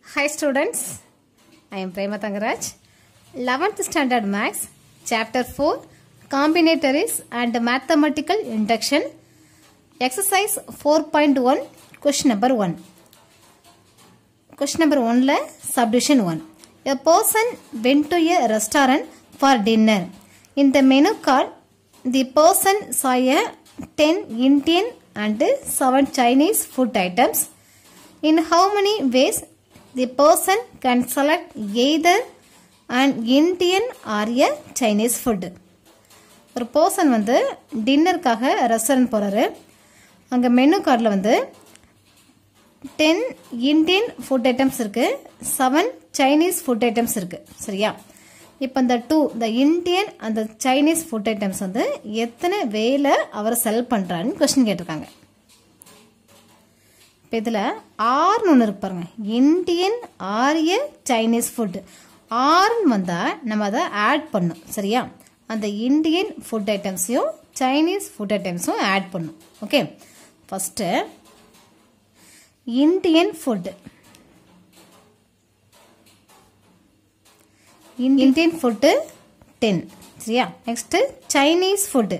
Hi students, I am Prema Tangaraj. 11th standard maths, chapter 4, combinatories and mathematical induction, exercise 4.1, question number 1. Question number 1 la subdivision 1. A person went to a restaurant for dinner. In the menu card, the person saw a 10 Indian and 7 Chinese food items. In how many ways the person can select either an Indian or a Chinese food? ஒரு person வந்து டின்னருக்காக restaurant போகிறாரு அங்கே menu கார்டில் வந்து ten Indian food items இருக்குது seven Chinese food items இருக்குது சரியா இப்போ இந்த டூ இந்த இந்தியன் அந்த சைனீஸ் ஃபுட் ஐட்டம்ஸ் வந்து எத்தனை வேல அவர் செல் பண்ணுறான்னு கொஸ்டின் கேட்டிருக்காங்க இப்போ இதில் ஆறுன்னு ஒன்று இருக்கு பாருங்க இந்தியன் ஆரிய சைனீஸ் ஃபுட் ஆறுன்னு வந்தால் நம்ம அதை ஆட் பண்ணும் சரியா அந்த இந்தியன் ஃபுட் ஐட்டம்ஸையும் சைனீஸ் ஃபுட் ஐட்டம்ஸும் ஆட் பண்ணும் okay first Indian food Indian food ten சரியா next Chinese food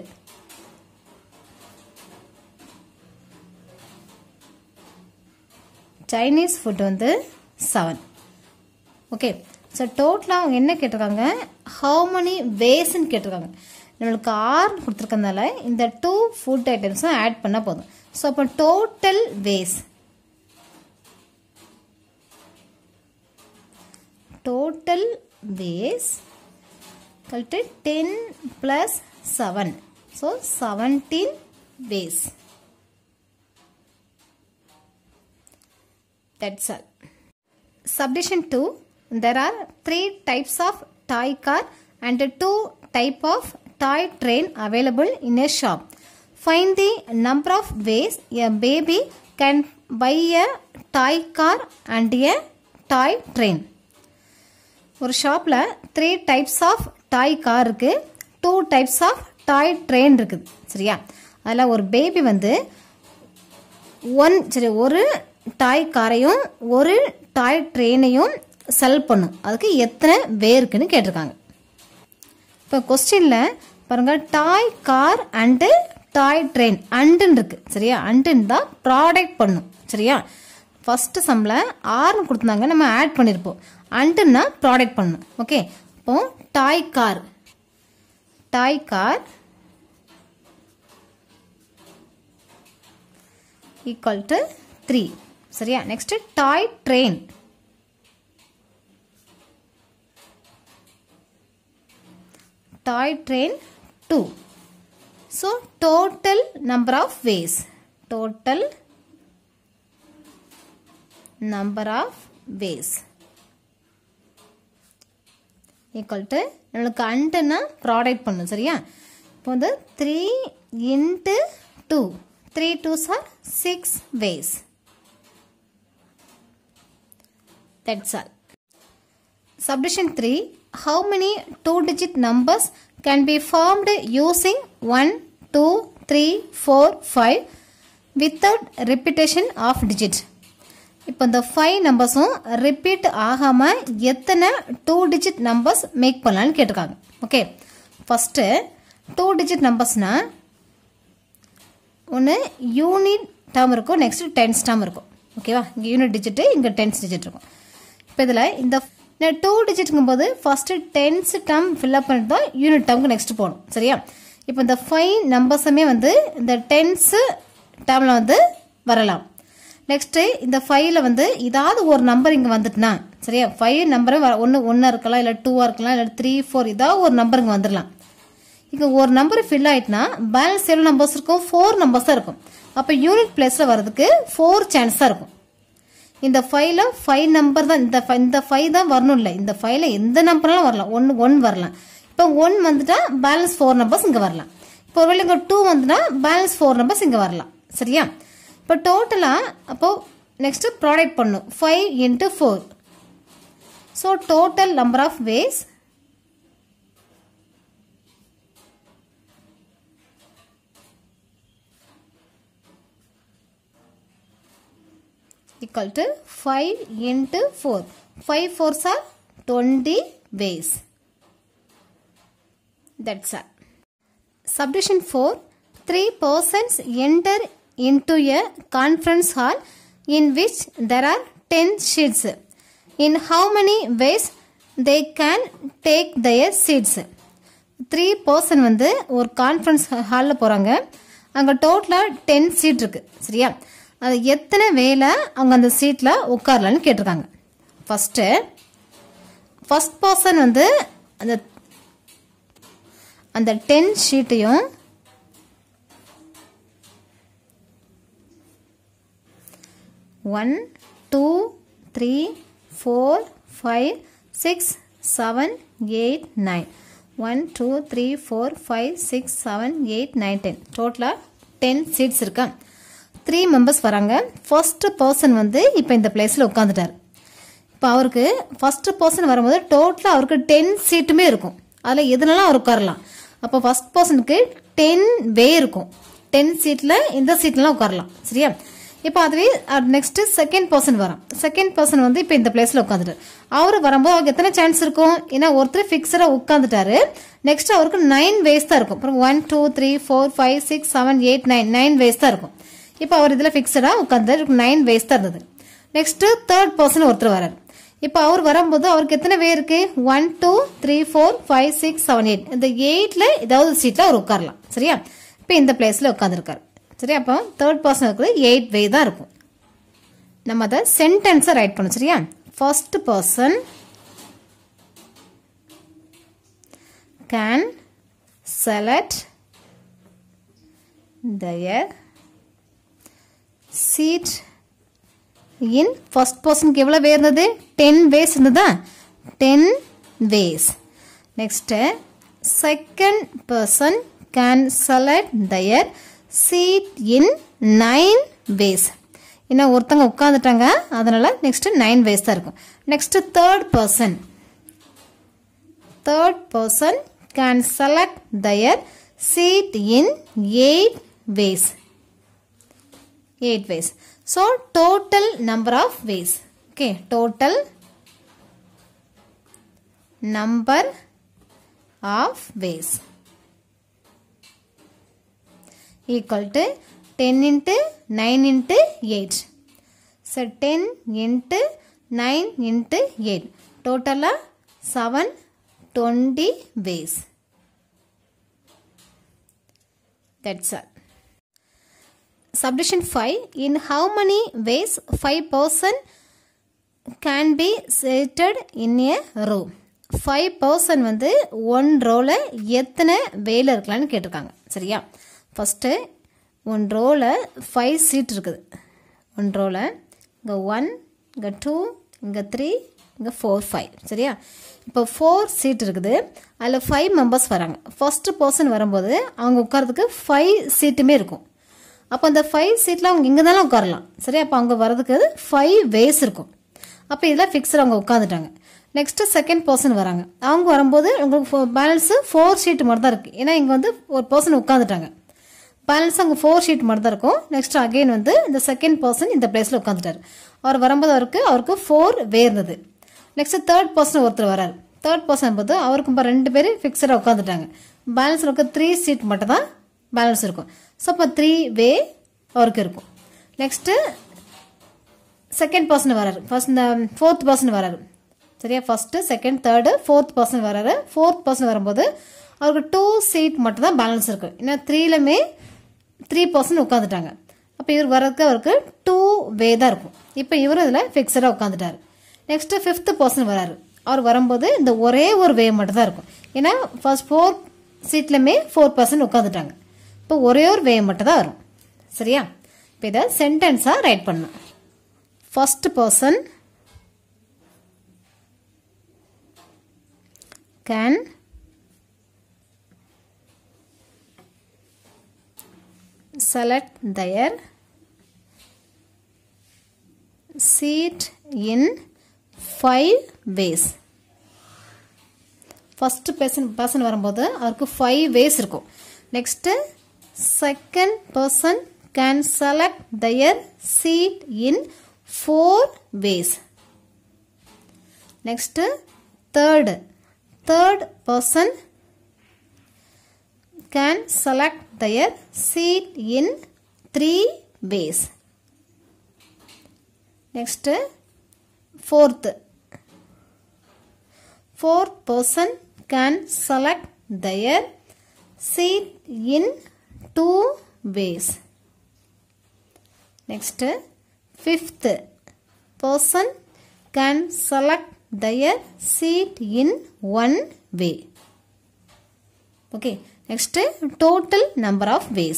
Chinese food வந்து செவன் ஓகே ஸோ டோட்டலாக அவங்க என்ன கேட்டிருக்காங்க ஹவு many வேஸ்ன்னு கேட்டிருக்காங்க நம்மளுக்கு ஆறு கொடுத்துருக்கனால இந்த டூ ஃபுட் ஐட்டம்ஸும் ஆட் பண்ணால் போதும் ஸோ அப்போ டோட்டல் வேஸ் டோட்டல் வேஸ் கழிட்டு ten plus seven so seventeen ways That's all. Subdivision 2. There are three types of toy car and two type of toy train available in a shop. Find the number of ways a baby can buy a toy car and a toy train. ஒரு ஷாப்பில் three types of toy car இருக்குது two types of toy train இருக்குது சரியா அதில் ஒரு baby வந்து one சரி ஒரு டாய் காரையும் ஒரு டாய் ட்ரெயினையும் செல் பண்ணும் அதுக்கு எத்தனை வே இருக்குன்னு கேட்டிருக்காங்க இப்போ கொஸ்டினில் பாருங்கள் toy car and toy train அண்டுன்னு இருக்கு சரியா அண்டுன்னு தான் ப்ராடக்ட் பண்ணும் சரியா ஃபஸ்ட்டு சம்மில் ஆறுன்னு கொடுத்துருந்தாங்க நம்ம ஆட் பண்ணியிருப்போம் அண்டுன்னா ப்ராடக்ட் பண்ணும் ஓகே இப்போ toy car toy car equal to three சரியா next toy train toy train two so total number of ways total number of ways equal to நம்மளுக்கு அண்டுன்னா ப்ராடக்ட் பண்ணும் சரியா இப்போ வந்து three into two three twos are six ways That's all. Subdivision 3. How many two digit numbers can be formed using 1, 2, 3, 4, 5 without repetition of digit? இப்போ இந்த five நம்பர்ஸும் repeat ஆகாமல் எத்தனை டூ டிஜிட் நம்பர்ஸ் மேக் பண்ணலான்னு கேட்டிருக்காங்க ஓகே ஃபஸ்ட்டு டூ டிஜிட் நம்பர்ஸ்னால் ஒன்று unit term இருக்கும் next tens term இருக்கும் ஓகேவா இங்கே யூனிட் டிஜிட்டு இங்கே டென்ஸ் டிஜிட் இருக்கும் இப்போ இதில் இந்த டூ டிஜிட்டுங்கும் போது ஃபஸ்ட்டு டென்ஸ் டேர்ம் ஃபில்அப் பண்ணிட்டு தான் யூனிட் டேர்முக்கு நெக்ஸ்ட் போகணும் சரியா இப்போ இந்த ஃபைவ் நம்பர்ஸுமே வந்து இந்த டென்ஸு டேர்மில் வந்து வரலாம் நெக்ஸ்ட்டு இந்த ஃபைவ்ல வந்து ஏதாவது ஒரு நம்பர் இங்கே வந்துட்டுனா சரியா ஃபைவ் நம்பரை ஒன்று ஒன்றா இருக்கலாம் இல்லை டூவாக இருக்கலாம் இல்லை த்ரீ ஃபோர் ஏதாவது ஒரு நம்பர் இங்கே வந்துடலாம் இங்கே ஒரு நம்பர் ஃபில் ஆயிட்டுனா பேலன்ஸ் எவ்வளோ நம்பர்ஸ் இருக்கும் ஃபோர் நம்பர்ஸ் தான் இருக்கும் அப்போ யூனிட் பிளேஸில் வர்றதுக்கு ஃபோர் சான்ஸ் தான் இருக்கும் இந்த ஃபைவ்ல ஃபைவ் நம்பர் தான் இந்த இந்த ஃபைவ் தான் வரணும் இல்லை இந்த ஃபைவ்ல எந்த நம்பர்லாம் வரலாம் ஒன்று ஒன் வரலாம் இப்போ ஒன் வந்துட்டா பேலன்ஸ் ஃபோர் நம்பர்ஸ் இங்கே வரலாம் இப்போ ஒருவேளை இங்கே டூ வந்துட்டா பேலன்ஸ் ஃபோர் நம்பர்ஸ் இங்கே வரலாம் சரியா இப்போ டோட்டலாக அப்போது நெக்ஸ்ட்டு ப்ராடக்ட் பண்ணும் five into four so total number of ways equal to 5 into 4. 5 fours are 20 ways. That's all. Subdivision 4. Three persons enter into a conference hall in which there are 10 seats. In how many ways they can take their seats? Three person வந்து ஒரு conference ஹாலில் போகிறாங்க அங்கே டோட்டலாக ten seat இருக்குது சரியா அது எத்தனை வேலை அவங்க அந்த சீட்டில் உட்காரலான்னு கேட்டிருக்காங்க ஃபஸ்ட்டு ஃபஸ்ட் பர்சன் வந்து அந்த அந்த டென் ஷீட்டையும் one two three four five six seven eight nine one two three four five six seven eight nine ten டோட்டலாக டென் சீட்ஸ் இருக்கா த்ரீ மெம்பர்ஸ் வராங்க ஃபர்ஸ்ட் பர்சன் வந்து இப்போ இந்த பிளேஸில் உட்காந்துட்டார் இப்போ அவருக்கு ஃபர்ஸ்ட் பர்சன் வரும்போது டோட்டலாக அவருக்கு டென் சீட்டுமே இருக்கும் அதில் எதுனாலும் அவர் உட்காரலாம் அப்போ ஃபர்ஸ்ட் பர்சனுக்கு டென் வே இருக்கும் டென் சீட்டில் இந்த சீட்லலாம் உட்காரலாம் சரியா இப்போ அதுவே நெக்ஸ்ட் செகண்ட் பர்சன் வரும் செகண்ட் பர்சன் வந்து இப்போ இந்த பிளேஸ்ல உட்காந்துட்டு அவர் வரும்போது அவருக்கு எத்தனை சான்ஸ் இருக்கும் ஏன்னா ஒருத்தர் ஃபிக்ஸடா உட்காந்துட்டாரு நெக்ஸ்ட் அவருக்கு நைன் வேஸ் தான் இருக்கும் அப்புறம் one two three four five six seven eight nine nine ways தான் இருக்கும் இப்போ அவர் இதில் ஃபிக்ஸடா உட்காந்துட்டாரு நைன் வேஸ் தான் இருந்தது நெக்ஸ்ட் தேர்ட் பர்சன் ஒருத்தர் வராரு இப்போ அவர் வரும்போது அவருக்கு எத்தனை வே இருக்கு one two three four five six seven eight இந்த எயிட்ல ஏதாவது சீட்ல அவர் உட்காரலாம் சரியா இப்போ இந்த பிளேஸ்ல உட்காந்துருக்காரு சரி அப்போ தேர்ட் பர்சன் இருக்கிறது எயிட் வே தான் இருக்கும் நம்ம அதை சென்டென்ஸை ரைட் பண்ணோம் சரியா first person can select their seat in first பர்சனுக்கு எவ்வளோ வே இருந்தது டென் வேஸ் இருந்ததா ten ways next second person can select their seat in nine ways இன்னும் ஒருத்தங்க உட்காந்துட்டாங்க அதனால நெக்ஸ்ட் நைன் வேஸ் தான் இருக்கும் next third person third person can select their seat in eight ways eight ways. So total number of ways. Okay, total number of ways equal to 10 into 9 into 8. So 10 into 9 into 8. Total 720 ways. That's all. Subdivision 5. In how many ways 5 person can be seated in a row? 5 person வந்து one ரோவில் எத்தனை வேலை இருக்கலாம்னு கேட்டிருக்காங்க சரியா first one ரோவில் five seat இருக்குது one ரோவில் இங்கே ஒன் இங்கே டூ இங்கே த்ரீ இங்கே ஃபோர் ஃபைவ் சரியா இப்போ ஃபோர் சீட் இருக்குது அதில் ஃபைவ் மெம்பர்ஸ் வராங்க ஃபஸ்ட்டு பர்சன் வரும்போது அவங்க உட்காரதுக்கு ஃபைவ் சீட்டுமே இருக்கும் அப்போ அந்த ஃபைவ் சீட்டில் அவங்க இங்கே தானே உட்காரலாம் சரி அப்போ அவங்க வரதுக்கு ஃபைவ் வேஸ் இருக்கும் அப்போ இதில் ஃபிக்ஸர் அவங்க உட்காந்துட்டாங்க நெக்ஸ்ட்டு செகண்ட் பர்சன் வராங்க அவங்க வரும்போது உங்களுக்கு பேலன்ஸு ஃபோர் ஷீட் மட்டும் தான் இருக்குது ஏன்னா இங்கே வந்து ஒரு பர்சன் உட்காந்துட்டாங்க பேலன்ஸ் அங்கே ஃபோர் ஷீட் மட்டும் தான் இருக்கும் நெக்ஸ்ட் அகெயின் வந்து இந்த செகண்ட் பர்சன் இந்த பிளேஸில் உட்காந்துட்டார் அவர் வரும்போது அவருக்கு அவருக்கு ஃபோர் வே இருந்தது நெக்ஸ்ட் தேர்ட் பர்சன் ஒருத்தர் வரார் தேர்ட் பர்சன் போது அவருக்கு இப்போ ரெண்டு பேர் ஃபிக்ஸடாக உட்காந்துட்டாங்க பேலன்ஸ் இருக்க த்ரீ சீட் மட்டும் தான் பேலன்ஸ் இருக்கும் ஸோ அப்போ த்ரீ வே அவருக்கு இருக்கும் நெக்ஸ்ட்டு செகண்ட் பர்சன் வராரு ஃபர்ஸ்ட் இந்த ஃபோர்த் பர்சன் வராரு சரியா first second third fourth person வராரு ஃபோர்த் பர்சன் வரும்போது அவருக்கு டூ சீட் மட்டும் தான் பேலன்ஸ் இருக்கு ஏன்னா த்ரீலுமே த்ரீ பர்சன் உட்காந்துட்டாங்க அப்போ இவர் வர்றதுக்கு அவருக்கு டூ வே தான் இருக்கும் இப்போ இவர் இதில் ஃபிக்ஸடாக உட்காந்துட்டாரு நெக்ஸ்ட்டு ஃபிஃப்த் பர்சன் வராரு அவர் வரும்போது இந்த ஒரே ஒரு வே மட்டும் தான் இருக்கும் ஏன்னா ஃபர்ஸ்ட் ஃபோர் சீட்லையுமே ஃபோர் பர்சன்ட் உட்காந்துட்டாங்க இப்போ ஒரே ஒரு வே மட்டும் தான் வரும் சரியா இப்போ இதை சென்டென்ஸாக ரைட் பண்ணணும் first person can select their seat in five ways first person person வரும்போது அவருக்கு ஃபைவ் வேஸ் இருக்கும் next second person can select their seat in 4 ways. Next, third. Third person can select their seat in 3 ways. Next, fourth. Fourth person can select their seat in 2 ways. Next, fifth person can select their seat in one way. Okay, next total number of ways.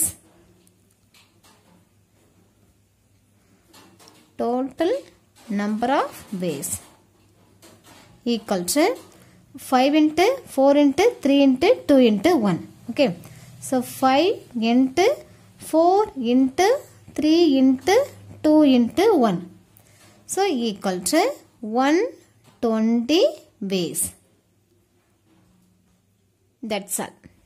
Total number of ways equal to 5 into 4 into 3 into 2 into 1. Okay, so 5 into 4 into 3 into 2 into 1. So equal to 120 ways. That's all.